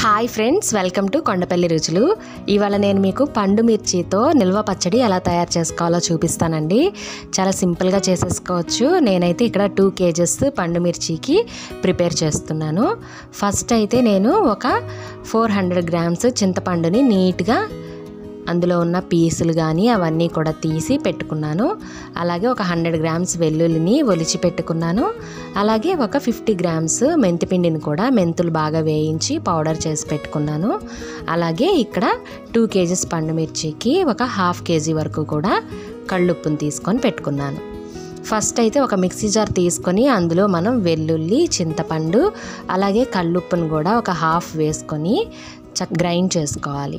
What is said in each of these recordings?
hi friends welcome to Kondapalli రుచులు ఇవాళ నేను మీకు పండు మిర్చితో నిల్వ పచ్చడి ఎలా తయారు చేసుకోవాలో చూపిస్తానండి చాలా సింపుల్గా చేసేసుకోవచ్చు నేనైతే ఇక్కడ టూ కేజెస్ పండు మిర్చికి ప్రిపేర్ చేస్తున్నాను ఫస్ట్ అయితే నేను ఒక ఫోర్ హండ్రెడ్ గ్రామ్స్ చింతపండుని నీట్గా అందులో ఉన్న పీసులు కానీ అవన్నీ కూడా తీసి పెట్టుకున్నాను అలాగే ఒక హండ్రెడ్ గ్రామ్స్ వెల్లుల్లిని ఒలిచి పెట్టుకున్నాను అలాగే ఒక ఫిఫ్టీ గ్రామ్స్ మెంతిపిండిని కూడా మెంతులు బాగా వేయించి పౌడర్ చేసి పెట్టుకున్నాను అలాగే ఇక్కడ టూ కేజీస్ పండు మిర్చికి ఒక హాఫ్ కేజీ వరకు కూడా కళ్ళుప్పుని తీసుకొని పెట్టుకున్నాను ఫస్ట్ అయితే ఒక మిక్సీ జార్ తీసుకొని అందులో మనం వెల్లుల్లి చింతపండు అలాగే కళ్ళుప్పును కూడా ఒక హాఫ్ వేసుకొని చక్ గ్రైండ్ చేసుకోవాలి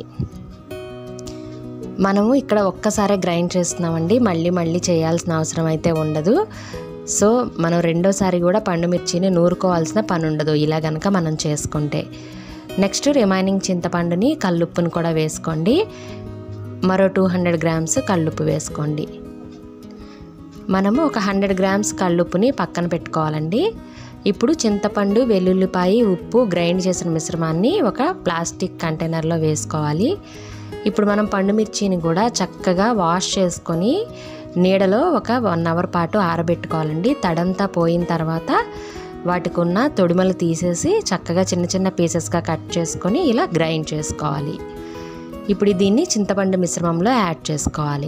మనము ఇక్కడ ఒక్కసారే గ్రైండ్ చేస్తున్నామండి మళ్ళీ మళ్ళీ చేయాల్సిన అవసరం అయితే ఉండదు సో మనం రెండోసారి కూడా పండు మిర్చిని నూరుకోవాల్సిన పని ఉండదు ఇలా గనక మనం చేసుకుంటే నెక్స్ట్ రిమైనింగ్ చింతపండుని కల్లుప్పుని కూడా వేసుకోండి మరో టూ హండ్రెడ్ గ్రామ్స్ కల్లుప్పు వేసుకోండి మనము ఒక హండ్రెడ్ గ్రామ్స్ కల్లుప్పుని పక్కన పెట్టుకోవాలండి ఇప్పుడు చింతపండు వెల్లుల్లిపాయ ఉప్పు గ్రైండ్ చేసిన మిశ్రమాన్ని ఒక ప్లాస్టిక్ కంటైనర్లో వేసుకోవాలి ఇప్పుడు మనం పండు మిర్చిని కూడా చక్కగా వాష్ చేసుకొని నీడలో ఒక వన్ అవర్ పాటు ఆరబెట్టుకోవాలండి తడంతా పోయిన తర్వాత వాటికి ఉన్న తొడిమలు తీసేసి చక్కగా చిన్న చిన్న పీసెస్గా కట్ చేసుకొని ఇలా గ్రైండ్ చేసుకోవాలి ఇప్పుడు దీన్ని చింతపండు మిశ్రమంలో యాడ్ చేసుకోవాలి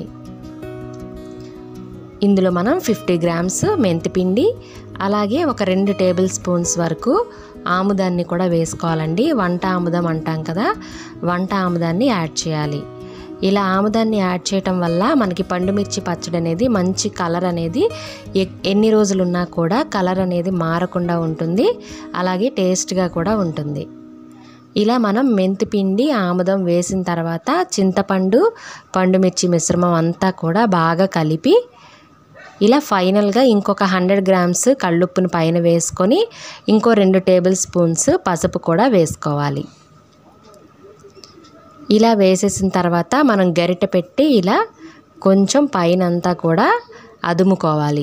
ఇందులో మనం ఫిఫ్టీ గ్రామ్స్ మెంతిపిండి అలాగే ఒక రెండు టేబుల్ స్పూన్స్ వరకు ఆముదాన్ని కూడా వేసుకోవాలండి వంట ఆముదం అంటాం కదా వంట ఆముదాన్ని యాడ్ చేయాలి ఇలా ఆముదాన్ని యాడ్ చేయటం వల్ల మనకి పండు మిర్చి పచ్చడి అనేది మంచి కలర్ అనేది ఎన్ని రోజులున్నా కూడా కలర్ అనేది మారకుండా ఉంటుంది అలాగే టేస్ట్గా కూడా ఉంటుంది ఇలా మనం మెంతిపిండి ఆముదం వేసిన తర్వాత చింతపండు పండుమిర్చి మిశ్రమం అంతా కూడా బాగా కలిపి ఇలా ఫైనల్గా ఇంకొక హండ్రెడ్ గ్రామ్స్ కళ్ళుప్పుని పైన వేసుకొని ఇంకో రెండు టేబుల్ స్పూన్స్ పసుపు కూడా వేసుకోవాలి ఇలా వేసేసిన తర్వాత మనం గరిట పెట్టి ఇలా కొంచెం పైన అంతా కూడా అదుముకోవాలి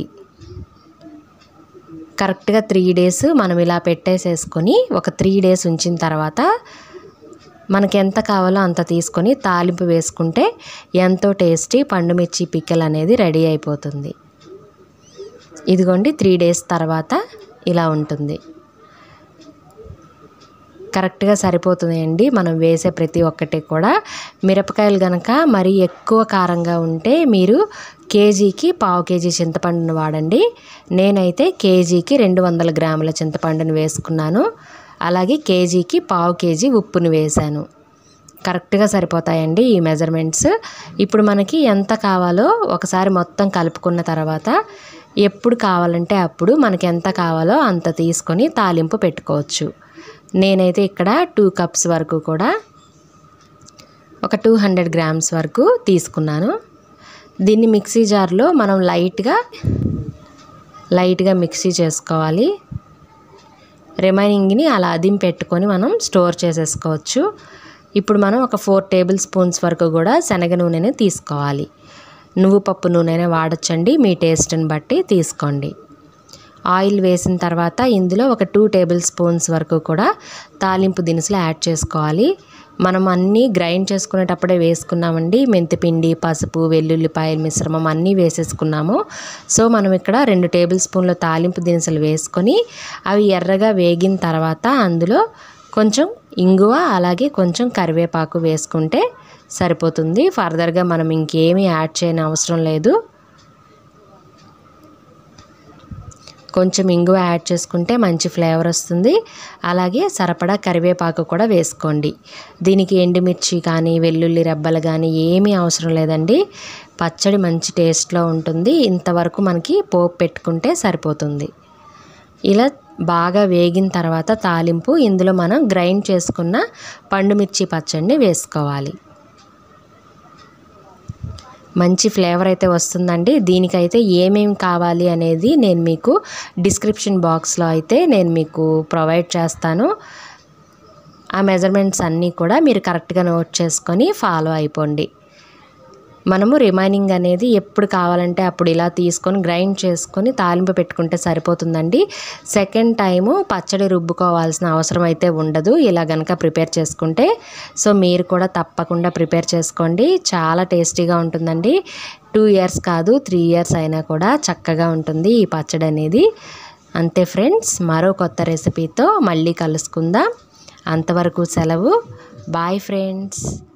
కరెక్ట్గా త్రీ డేస్ మనం ఇలా పెట్టేసేసుకొని ఒక త్రీ డేస్ ఉంచిన తర్వాత మనకి ఎంత కావాలో అంత తీసుకొని తాలింపు వేసుకుంటే ఎంతో టేస్టీ పండుమిర్చి పిక్కల్ అనేది రెడీ అయిపోతుంది ఇదిగోండి త్రీ డేస్ తర్వాత ఇలా ఉంటుంది కరెక్ట్గా సరిపోతుందండి మనం వేసే ప్రతి ఒక్కటి కూడా మిరపకాయలు కనుక మరీ ఎక్కువ కారంగా ఉంటే మీరు కేజీకి పావు కేజీ చింతపండును వాడండి నేనైతే కేజీకి రెండు వందల గ్రాముల చింతపండును వేసుకున్నాను అలాగే కేజీకి పావు కేజీ ఉప్పును వేశాను కరెక్ట్గా సరిపోతాయండి ఈ మెజర్మెంట్స్ ఇప్పుడు మనకి ఎంత కావాలో ఒకసారి మొత్తం కలుపుకున్న తర్వాత ఎప్పుడు కావాలంటే అప్పుడు మనకి ఎంత కావాలో అంత తీసుకొని తాలింపు పెట్టుకోవచ్చు నేనైతే ఇక్కడ టూ కప్స్ వరకు కూడా ఒక టూ హండ్రెడ్ గ్రామ్స్ వరకు తీసుకున్నాను దీన్ని మిక్సీ జార్లో మనం లైట్గా లైట్గా మిక్సీ చేసుకోవాలి రిమైనింగ్ని అలా అదిం పెట్టుకొని మనం స్టోర్ చేసేసుకోవచ్చు ఇప్పుడు మనం ఒక ఫోర్ టేబుల్ స్పూన్స్ వరకు కూడా శనగ నూనెని తీసుకోవాలి నువ్వు పప్పు నూనెనే వాడచ్చండి మీ టేస్ట్ని బట్టి తీసుకోండి ఆయిల్ వేసిన తర్వాత ఇందులో ఒక టూ టేబుల్ స్పూన్స్ వరకు కూడా తాలింపు దినుసులు యాడ్ చేసుకోవాలి మనం అన్నీ గ్రైండ్ చేసుకునేటప్పుడే వేసుకున్నామండి మెంతిపిండి పసుపు వెల్లుల్లిపాయల మిశ్రమం అన్నీ వేసేసుకున్నాము సో మనం ఇక్కడ రెండు టేబుల్ స్పూన్ల తాలింపు దినుసులు వేసుకొని అవి ఎర్రగా వేగిన తర్వాత అందులో కొంచెం ఇంగువ అలాగే కొంచెం కరివేపాకు వేసుకుంటే సరిపోతుంది ఫర్దర్గా మనం ఇంకేమీ యాడ్ చేయని అవసరం లేదు కొంచెం ఇంగువ యాడ్ చేసుకుంటే మంచి ఫ్లేవర్ వస్తుంది అలాగే సరపడా కరివేపాకు కూడా వేసుకోండి దీనికి ఎండుమిర్చి కానీ వెల్లుల్లి రెబ్బలు కానీ ఏమీ అవసరం లేదండి పచ్చడి మంచి టేస్ట్లో ఉంటుంది ఇంతవరకు మనకి పోపు పెట్టుకుంటే సరిపోతుంది ఇలా బాగా వేగిన తర్వాత తాలింపు ఇందులో మనం గ్రైండ్ చేసుకున్న పండుమిర్చి పచ్చడిని వేసుకోవాలి మంచి ఫ్లేవర్ అయితే వస్తుందండి దీనికైతే ఏమేమి కావాలి అనేది నేను మీకు డిస్క్రిప్షన్ బాక్స్లో అయితే నేను మీకు ప్రొవైడ్ చేస్తాను ఆ మెజర్మెంట్స్ అన్నీ కూడా మీరు కరెక్ట్గా నోట్ చేసుకొని ఫాలో అయిపోండి మనము రిమైనింగ్ అనేది ఎప్పుడు కావాలంటే అప్పుడు ఇలా తీసుకొని గ్రైండ్ చేసుకొని తాలింపు పెట్టుకుంటే సరిపోతుందండి సెకండ్ టైము పచ్చడి రుబ్బుకోవాల్సిన అవసరం అయితే ఉండదు ఇలా గనక ప్రిపేర్ చేసుకుంటే సో మీరు కూడా తప్పకుండా ప్రిపేర్ చేసుకోండి చాలా టేస్టీగా ఉంటుందండి టూ ఇయర్స్ కాదు త్రీ ఇయర్స్ అయినా కూడా చక్కగా ఉంటుంది ఈ పచ్చడి అనేది అంతే ఫ్రెండ్స్ మరో కొత్త రెసిపీతో మళ్ళీ కలుసుకుందాం అంతవరకు సెలవు బాయ్ ఫ్రెండ్స్